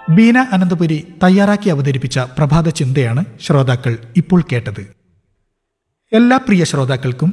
ബീന അനന്തപുരി തയ്യാറാക്കി അവതരിപ്പിച്ച പ്രഭാത ചിന്തയാണ് ശ്രോതാക്കൾ ഇപ്പോൾ കേട്ടത് എല്ലാ പ്രിയ ശ്രോതാക്കൾക്കും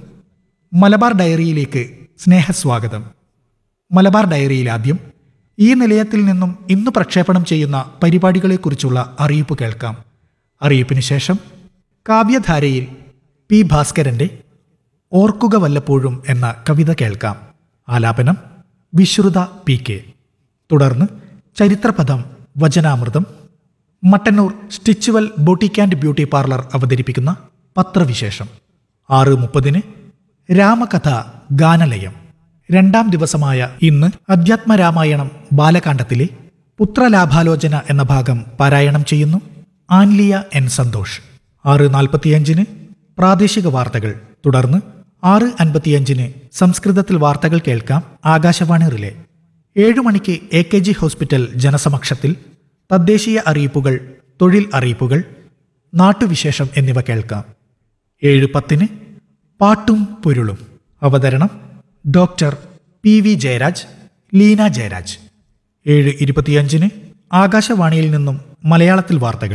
മലബാർ ഡയറിയിലേക്ക് സ്നേഹസ്വാഗതം മലബാർ ഡയറിയിൽ ആദ്യം ഈ നിലയത്തിൽ നിന്നും ഇന്ന് പ്രക്ഷേപണം ചെയ്യുന്ന പരിപാടികളെക്കുറിച്ചുള്ള അറിയിപ്പ് കേൾക്കാം അറിയിപ്പിന് ശേഷം കാവ്യധാരയിൽ പി ഭാസ്കരന്റെ ഓർക്കുക വല്ലപ്പോഴും എന്ന കവിത കേൾക്കാം ആലാപനം വിശ്രുത പി കെ തുടർന്ന് ചരിത്രപഥം വചനാമൃതം Mattannur Stitchwell boutique and beauty parlour അവതരിപ്പിക്കുന്ന പത്രവിശേഷം ആറ് മുപ്പതിന് രാമകഥ ഗാനലയം രണ്ടാം ദിവസമായ ഇന്ന് അധ്യാത്മരാമായണം ബാലകാണ്ഡത്തിലെ പുത്രലാഭാലോചന എന്ന ഭാഗം പാരായണം ചെയ്യുന്നു ആൻലിയ എൻ സന്തോഷ് ആറ് നാൽപ്പത്തിയഞ്ചിന് പ്രാദേശിക വാർത്തകൾ തുടർന്ന് ആറ് അൻപത്തിയഞ്ചിന് സംസ്കൃതത്തിൽ വാർത്തകൾ കേൾക്കാം ആകാശവാണി റിലേ ഏഴു മണിക്ക് എ കെ ജി ഹോസ്പിറ്റൽ ജനസമക്ഷത്തിൽ തദ്ദേശീയ അറിയിപ്പുകൾ തൊഴിൽ അറിയിപ്പുകൾ നാട്ടുവിശേഷം എന്നിവ കേൾക്കാം ഏഴ് പത്തിന് പാട്ടും പൊരുളും അവതരണം doctor P V Jayaraj Leena Jayaraj ഏഴ് ഇരുപത്തിയഞ്ചിന് ആകാശവാണിയിൽ നിന്നും മലയാളത്തിൽ വാർത്തകൾ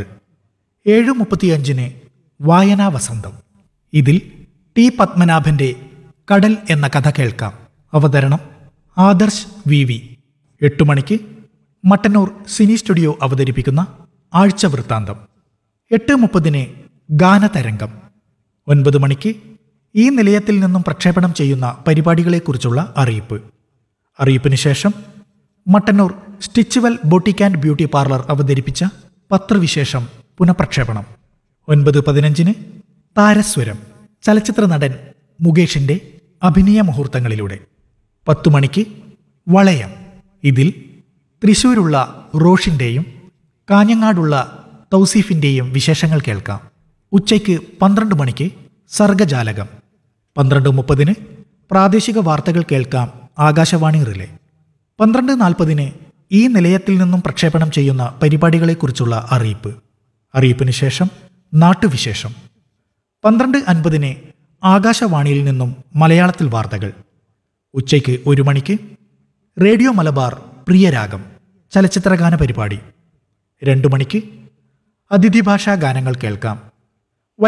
ഏഴ് മുപ്പത്തിയഞ്ചിന് വായനാ വസന്തം ഇതിൽ ടി പത്മനാഭന്റെ കടൽ എന്ന കഥ കേൾക്കാം അവതരണം ആദർശ് വി വി എട്ടു മണിക്ക് മട്ടന്നൂർ സിനി സ്റ്റുഡിയോ അവതരിപ്പിക്കുന്ന ആഴ്ച വൃത്താന്തം എട്ട് മുപ്പതിന് ഗാനതരംഗം ഒൻപത് മണിക്ക് ഈ നിലയത്തിൽ നിന്നും പ്രക്ഷേപണം ചെയ്യുന്ന പരിപാടികളെക്കുറിച്ചുള്ള അറിയിപ്പ് അറിയിപ്പിന് ശേഷം Mattannur Stitchwell boutique and beauty parlour അവതരിപ്പിച്ച പത്രവിശേഷം പുനഃപ്രക്ഷേപണം ഒൻപത് പതിനഞ്ചിന് താരസ്വരം ചലച്ചിത്ര നടൻ മുകേഷിന്റെ അഭിനയ മുഹൂർത്തങ്ങളിലൂടെ പത്തു മണിക്ക് വളയം ഇതിൽ തൃശൂരുള്ള റോഷിന്റെയും കാഞ്ഞങ്ങാടുള്ള തൗസീഫിന്റെയും വിശേഷങ്ങൾ കേൾക്കാം ഉച്ചയ്ക്ക് പന്ത്രണ്ട് മണിക്ക് സർഗജാലകം പന്ത്രണ്ട് മുപ്പതിന് പ്രാദേശിക വാർത്തകൾ കേൾക്കാം ആകാശവാണി റിലേ പന്ത്രണ്ട് നാൽപ്പതിന് ഈ നിലയത്തിൽ നിന്നും പ്രക്ഷേപണം ചെയ്യുന്ന പരിപാടികളെക്കുറിച്ചുള്ള അറിയിപ്പ് അറിയിപ്പിന് ശേഷം നാട്ടുവിശേഷം പന്ത്രണ്ട് അൻപതിന് ആകാശവാണിയിൽ നിന്നും മലയാളത്തിൽ വാർത്തകൾ ഉച്ചയ്ക്ക് ഒരു മണിക്ക് റേഡിയോ മലബാർ പ്രിയരാഗം ചലച്ചിത്രഗാന പരിപാടി രണ്ടു മണിക്ക് അതിഥി ഭാഷാ ഗാനങ്ങൾ കേൾക്കാം